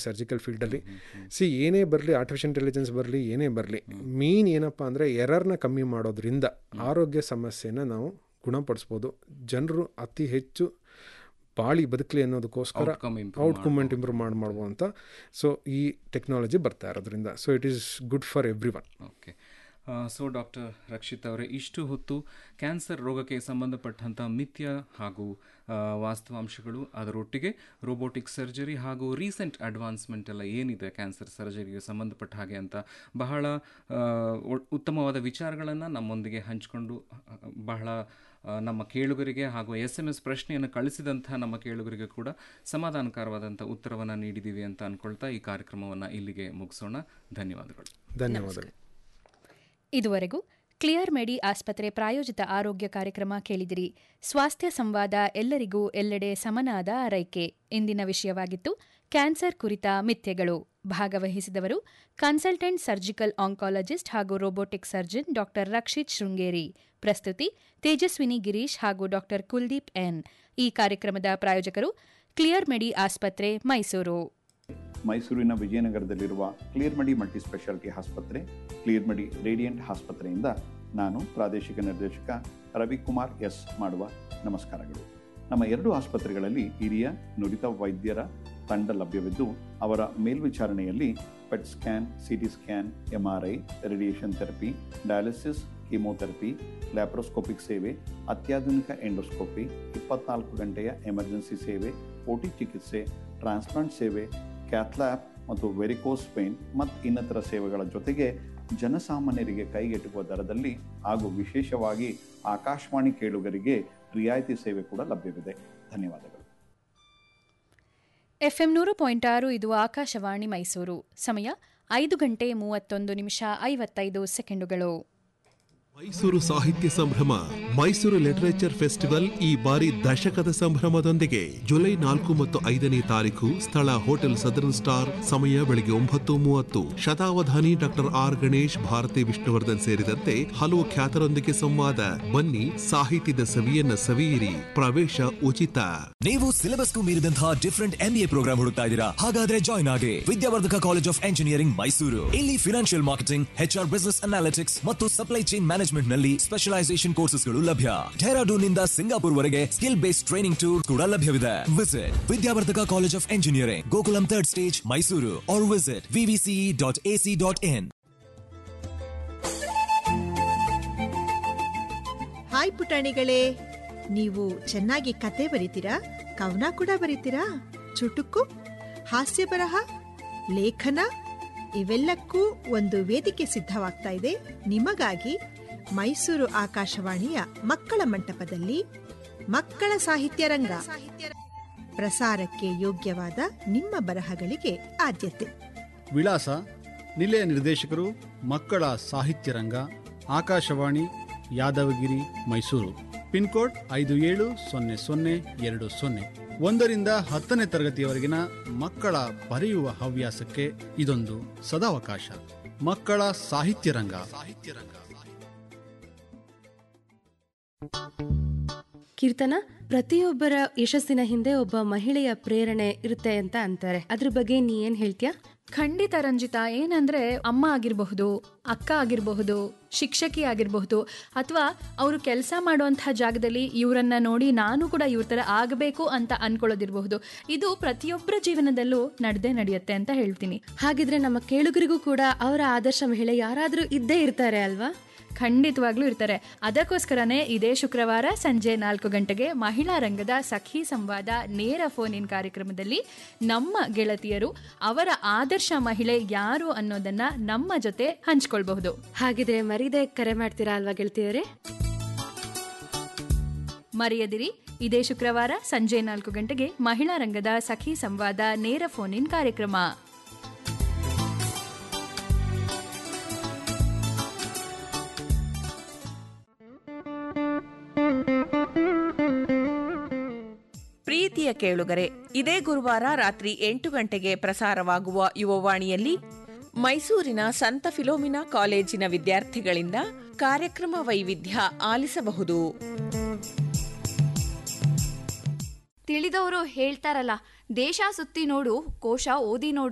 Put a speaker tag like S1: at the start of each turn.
S1: surgical ಫೀಲ್ಡಲ್ಲಿ C ಏನೇ ಬರಲಿ ಆರ್ಟಿಫಿಷಿಯಲ್ ಇಂಟೆಲಿಜೆನ್ಸ್ ಬರಲಿ ಏನೇ ಬರಲಿ ಮೇನ್ ಏನಪ್ಪ ಅಂದರೆ ಎರರ್ನ ಕಮ್ಮಿ ಮಾಡೋದ್ರಿಂದ ಆರೋಗ್ಯ ಸಮಸ್ಯೆನ ನಾವು ಗುಣಪಡಿಸ್ಬೋದು ಜನರು ಅತಿ ಹೆಚ್ಚು ಬಾಳಿ ಬದುಕಲಿ ಅನ್ನೋದಕ್ಕೋಸ್ಕರ
S2: Outcome improve
S1: ಔಟ್ಕಮೆಂಟ್ ಇಂಪ್ರೂವ್ ಮಾಡಿ ಮಾಡುವಂಥ ಸೊ ಈ ಟೆಕ್ನಾಲಜಿ ಬರ್ತಾ ಇರೋದ್ರಿಂದ so it is good for everyone
S2: okay so doctor Rakshit ಅವರೇ ಇಷ್ಟು ಹೊತ್ತು ಕ್ಯಾನ್ಸರ್ ರೋಗಕ್ಕೆ ಸಂಬಂಧಪಟ್ಟಂಥ ಮಿಥ್ಯ ಹಾಗೂ ಆ, ವಾಸ್ತವಾಂಶಗಳು ಅದರೊಟ್ಟಿಗೆ ರೋಬೋಟಿಕ್ ಸರ್ಜರಿ ಹಾಗೂ ರೀಸೆಂಟ್ ಅಡ್ವಾನ್ಸ್ಮೆಂಟ್ ಎಲ್ಲ ಏನಿದೆ ಕ್ಯಾನ್ಸರ್ ಸರ್ಜರಿಗೆ ಸಂಬಂಧಪಟ್ಟ ಹಾಗೆ ಅಂತ ಬಹಳ ಆ, ಒ- ಉತ್ತಮವಾದ ವಿಚಾರಗಳನ್ನು ನಮ್ಮೊಂದಿಗೆ ಹಂಚಿಕೊಂಡು ಆ, ಬಹಳ ಆ, ನಮ್ಮ ಕೇಳುಗರಿಗೆ ಹಾಗೂ ಎಸ್ ಎಮ್ ಎಸ್ ಪ್ರಶ್ನೆಯನ್ನು ಕಳಿಸಿದಂಥ ನಮ್ಮ ಕೇಳುಗರಿಗೆ ಕೂಡ ಸಮಾಧಾನಕರವಾದಂಥ ಉತ್ತರವನ್ನು ನೀಡಿದ್ದೀವಿ ಅಂತ ಅಂದ್ಕೊಳ್ತಾ ಈ ಕಾರ್ಯಕ್ರಮವನ್ನು ಇಲ್ಲಿಗೆ ಮುಗಿಸೋಣ ಧನ್ಯವಾದಗಳು
S1: ಧನ್ಯವಾದಗಳು
S3: ಇದುವರೆಗೂ ಕ್ಲಿಯರ್ ಮೆಡಿ ಆಸ್ಪತ್ರೆ ಪ್ರಾಯೋಜಿತ ಆರೋಗ್ಯ ಕಾರ್ಯಕ್ರಮ ಕೇಳಿದಿರಿ ಸ್ವಾಸ್ಥ್ಯ ಸಂವಾದ ಎಲ್ಲರಿಗೂ ಎಲ್ಲೆಡೆ ಸಮನಾದ ಆರೈಕೆ ಇಂದಿನ ವಿಷಯವಾಗಿತ್ತು ಕ್ಯಾನ್ಸರ್ ಕುರಿತ ಮಿಥ್ಯೆಗಳು ಭಾಗವಹಿಸಿದವರು ಕನ್ಸಲ್ಟೆಂಟ್ ಸರ್ಜಿಕಲ್ ಆಂಕಾಲಜಿಸ್ಟ್ ಹಾಗೂ robotic surgeon doctor Rakshit Shringeri ಪ್ರಸ್ತುತಿ ತೇಜಸ್ವಿನಿ ಗಿರೀಶ್ ಹಾಗೂ ಡಾಕ್ಟರ್ ಕುಲ್ದೀಪ್ ಎನ್ ಈ ಕಾರ್ಯಕ್ರಮದ ಪ್ರಾಯೋಜಕರು ಕ್ಲಿಯರ್ ಮೆಡಿ ಆಸ್ಪತ್ರೆ ಮೈಸೂರು
S4: ಮೈಸೂರಿನ ವಿಜಯನಗರದಲ್ಲಿರುವ ಕ್ಲಿಯರ್ ಮಡಿ ಮಲ್ಟಿ ಸ್ಪೆಷಾಲಿಟಿ ಆಸ್ಪತ್ರೆ ಕ್ಲಿಯರ್ ಮಡಿ ರೇಡಿಯಂಟ್ ಆಸ್ಪತ್ರೆಯಿಂದ ನಾನು ಪ್ರಾದೇಶಿಕ ನಿರ್ದೇಶಕ ರವಿಕುಮಾರ್ ಎಸ್ ಮಾಡುವ ನಮಸ್ಕಾರಗಳು ನಮ್ಮ ಎರಡು ಆಸ್ಪತ್ರೆಗಳಲ್ಲಿ ಹಿರಿಯ ನುರಿತ ವೈದ್ಯರ ತಂಡ ಲಭ್ಯವಿದ್ದು ಅವರ ಮೇಲ್ವಿಚಾರಣೆಯಲ್ಲಿ PET scan CT scan MRI radiation therapy dialysis chemotherapy laparoscopic ಸೇವೆ ಅತ್ಯಾಧುನಿಕ ಎಂಡೋಸ್ಕೋಪಿ ಇಪ್ಪತ್ನಾಲ್ಕು ಗಂಟೆಯ ಎಮರ್ಜೆನ್ಸಿ ಸೇವೆ ಓಟಿ ಚಿಕಿತ್ಸೆ ಟ್ರಾನ್ಸ್ಪ್ಲಾಂಟ್ ಸೇವೆ ಕ್ಯಾಥ್ಲ್ಯಾಪ್ ಮತ್ತು ವೆರಿಕೋಸ್ ಪೇನ್ ಮತ್ತು ಇನ್ನಿತರ ಸೇವೆಗಳ ಜೊತೆಗೆ ಜನಸಾಮಾನ್ಯರಿಗೆ ಕೈಗೆಟುಕುವ ದರದಲ್ಲಿ ಹಾಗೂ ವಿಶೇಷವಾಗಿ ಆಕಾಶವಾಣಿ ಕೇಳುಗರಿಗೆ ರಿಯಾಯಿತಿ ಸೇವೆ ಕೂಡ ಲಭ್ಯವಿದೆ ಧನ್ಯವಾದಗಳು
S3: ಎಫ್ಎಂ ನೂರು ಪಾಯಿಂಟ್ ಆರು ಇದು ಆಕಾಶವಾಣಿ ಮೈಸೂರು ಸಮಯ ಐದು ಗಂಟೆ ಮೂವತ್ತೊಂದು ನಿಮಿಷ ಐವತ್ತೈದು ಸೆಕೆಂಡುಗಳು
S5: ಮೈಸೂರು ಸಾಹಿತ್ಯ ಸಂಭ್ರಮ ಮೈಸೂರು ಲಿಟರೇಚರ್ ಫೆಸ್ಟಿವಲ್ ಈ ಬಾರಿ ದಶಕದ ಸಂಭ್ರಮದೊಂದಿಗೆ ಜುಲೈ ನಾಲ್ಕು ಮತ್ತು ಐದನೇ ತಾರೀಕು ಸ್ಥಳ ಹೋಟೆಲ್ ಸದರ್ನ್ ಸ್ಟಾರ್ ಸಮಯ ಬೆಳಗ್ಗೆ ಒಂಬತ್ತು ಮೂವತ್ತು ಶತಾವಧಾನಿ ಡಾಕ್ಟರ್ ಆರ್ ಗಣೇಶ್ ಭಾರತಿ ವಿಷ್ಣುವರ್ಧನ್ ಸೇರಿದಂತೆ ಹಲವು ಖ್ಯಾತರೊಂದಿಗೆ ಸಂವಾದ ಬನ್ನಿ ಸಾಹಿತ್ಯದ ಸವಿಯನ್ನ ಸವಿಯಿರಿ ಪ್ರವೇಶ ಉಚಿತ
S6: ನೀವು ಸಿಲೆಬಸ್ಗೂ ಮೀರಿದಂತಹ ಡಿಫರೆಂಟ್ ಎಂಬಿಎ ಪ್ರೋಗ್ರಾಮ್ ಹುಡುಕ್ತಾ ಇದ್ದೀರಾ ಹಾಗಾದ್ರೆ ಜಾಯ್ನ್ ಆಗಿ Vidyavardhaka college of engineering Mysuru ಇಲ್ಲಿ financial marketing HR business analytics ಮತ್ತು ಸಪ್ಲೈ ಚೈನ್ ಮ್ಯಾನೇಜ್ಮೆಂಟ್ ನಲ್ಲಿ ಸ್ಪೆಷಲೈಸೇಷನ್ ಕೋರ್ಸಸ್ಗಳು ಲಭ್ಯ ಡೆಹರಾಡೂನ್ ನಿಂದ ಸಿಂಗಾಪುರ್ ವರೆಗೆ ಸ್ಕಿಲ್ ಬೇಸ್ಡ್ ಟ್ರೈನಿಂಗ್ ಟೂರ್ ಕೂಡ ಲಭ್ಯವಿದೆ visit Vidyavardhaka college of engineering Gokulam third stage Mysuru or visit VVCE dot AC dot in
S7: hi ಪುಟಾಣಿಗಳೇ ನೀವು ಚೆನ್ನಾಗಿ ಕತೆ ಬರೀತೀರಾ ಕವನ ಕೂಡ ಬರೀತೀರಾ ಚುಟುಕು ಹಾಸ್ಯ ಬರಹ ಲೇಖನ ಇವೆಲ್ಲಕ್ಕೂ ಒಂದು ವೇದಿಕೆ ಸಿದ್ಧವಾಗ್ತಾ ಇದೆ ನಿಮಗಾಗಿ ಮೈಸೂರು ಆಕಾಶವಾಣಿಯ ಮಕ್ಕಳ ಮಂಟಪದಲ್ಲಿ ಮಕ್ಕಳ ಸಾಹಿತ್ಯ ರಂಗ ಪ್ರಸಾರಕ್ಕೆ ಯೋಗ್ಯವಾದ ನಿಮ್ಮ ಬರಹಗಳಿಗೆ ಆದ್ಯತೆ
S8: ವಿಳಾಸ ನಿಲಯ ನಿರ್ದೇಶಕರು ಮಕ್ಕಳ ಸಾಹಿತ್ಯ ರಂಗ ಆಕಾಶವಾಣಿ ಯಾದವಗಿರಿ ಮೈಸೂರು ಪಿನ್ಕೋಡ್ ಐದು ಏಳು ಸೊನ್ನೆ ಸೊನ್ನೆ ಎರಡು ಸೊನ್ನೆ ಒಂದರಿಂದ ಹತ್ತನೇ ತರಗತಿಯವರೆಗಿನ ಮಕ್ಕಳ ಬರೆಯುವ ಹವ್ಯಾಸಕ್ಕೆ ಇದೊಂದು ಸದಾವಕಾಶ ಮಕ್ಕಳ ಸಾಹಿತ್ಯ ರಂಗ ಸಾಹಿತ್ಯ ರಂಗ
S9: ಕೀರ್ತನ ಪ್ರತಿಯೊಬ್ಬರ ಯಶಸ್ಸಿನ ಹಿಂದೆ ಒಬ್ಬ ಮಹಿಳೆಯ ಪ್ರೇರಣೆ ಇರುತ್ತೆ ಅಂತ ಅಂತಾರೆ ಅದ್ರ ಬಗ್ಗೆ ನೀ ಏನ್ ಹೇಳ್ತೀಯಾ
S3: ಖಂಡಿತ ರಂಜಿತಾ ಏನಂದ್ರೆ ಅಮ್ಮ ಆಗಿರಬಹುದು ಅಕ್ಕ ಆಗಿರಬಹುದು ಶಿಕ್ಷಕಿ ಆಗಿರಬಹುದು ಅಥವಾ ಅವರು ಕೆಲಸ ಮಾಡುವಂತಹ ಜಾಗದಲ್ಲಿ ಇವರನ್ನ ನೋಡಿ ನಾನು ಕೂಡ ಇವ್ರ ಥರ ಆಗಬೇಕು ಅಂತ ಅನ್ಕೊಳ್ಳೋದಿರಬಹುದು ಇದು ಪ್ರತಿಯೊಬ್ಬರ ಜೀವನದಲ್ಲೂ ನಡೆದೇ ನಡೆಯುತ್ತೆ ಅಂತ ಹೇಳ್ತೀನಿ
S9: ಹಾಗಿದ್ರೆ ನಮ್ಮ ಕೇಳುಗರಿಗೂ ಕೂಡ ಅವರ ಆದರ್ಶ ಮಹಿಳೆ ಯಾರಾದ್ರೂ ಇದ್ದೇ ಇರ್ತಾರೆ ಅಲ್ವಾ
S3: ಖಂಡಿತವಾಗ್ಲೂ ಇರ್ತಾರೆ ಅದಕ್ಕೋಸ್ಕರನೇ ಇದೇ ಶುಕ್ರವಾರ ಸಂಜೆ ನಾಲ್ಕು ಗಂಟೆಗೆ ಮಹಿಳಾ ರಂಗದ ಸಖಿ ಸಂವಾದ ನೇರ ಫೋನ್ ಇನ್ ಕಾರ್ಯಕ್ರಮದಲ್ಲಿ ನಮ್ಮ ಗೆಳತಿಯರು ಅವರ ಆದರ್ಶ ಮಹಿಳೆ ಯಾರು ಅನ್ನೋದನ್ನ ನಮ್ಮ ಜೊತೆ ಹಂಚ್ಕೊಳ್ಬಹುದು
S9: ಹಾಗಿದ್ರೆ ಮರೀದೆ ಕರೆ ಮಾಡ್ತೀರಾ ಅಲ್ವಾ ಗೆಳತಿಯರೇ
S3: ಮರೆಯದಿರಿ ಇದೇ ಶುಕ್ರವಾರ ಸಂಜೆ ನಾಲ್ಕು ಗಂಟೆಗೆ ಮಹಿಳಾ ರಂಗದ ಸಖಿ ಸಂವಾದ ನೇರ ಫೋನ್ ಇನ್ ಕಾರ್ಯಕ್ರಮ
S10: ಪ್ರೀತಿಯ ಕೇಳುಗರೆ ಇದೇ ಗುರುವಾರ ರಾತ್ರಿ ಎಂಟು ಗಂಟೆಗೆ ಪ್ರಸಾರವಾಗುವ ಯುವವಾಣಿಯಲ್ಲಿ ಮೈಸೂರಿನ ಸಂತ ಫಿಲೋಮಿನಾ ಕಾಲೇಜಿನ ವಿದ್ಯಾರ್ಥಿಗಳಿಂದ ಕಾರ್ಯಕ್ರಮ ವೈವಿಧ್ಯ ಆಲಿಸಬಹುದು
S11: ತಿಳಿದವರು ಹೇಳ್ತಾರಲ್ಲ ದೇಶ ಸುತ್ತಿ ನೋಡು ಕೋಶ ಓದಿ ನೋಡು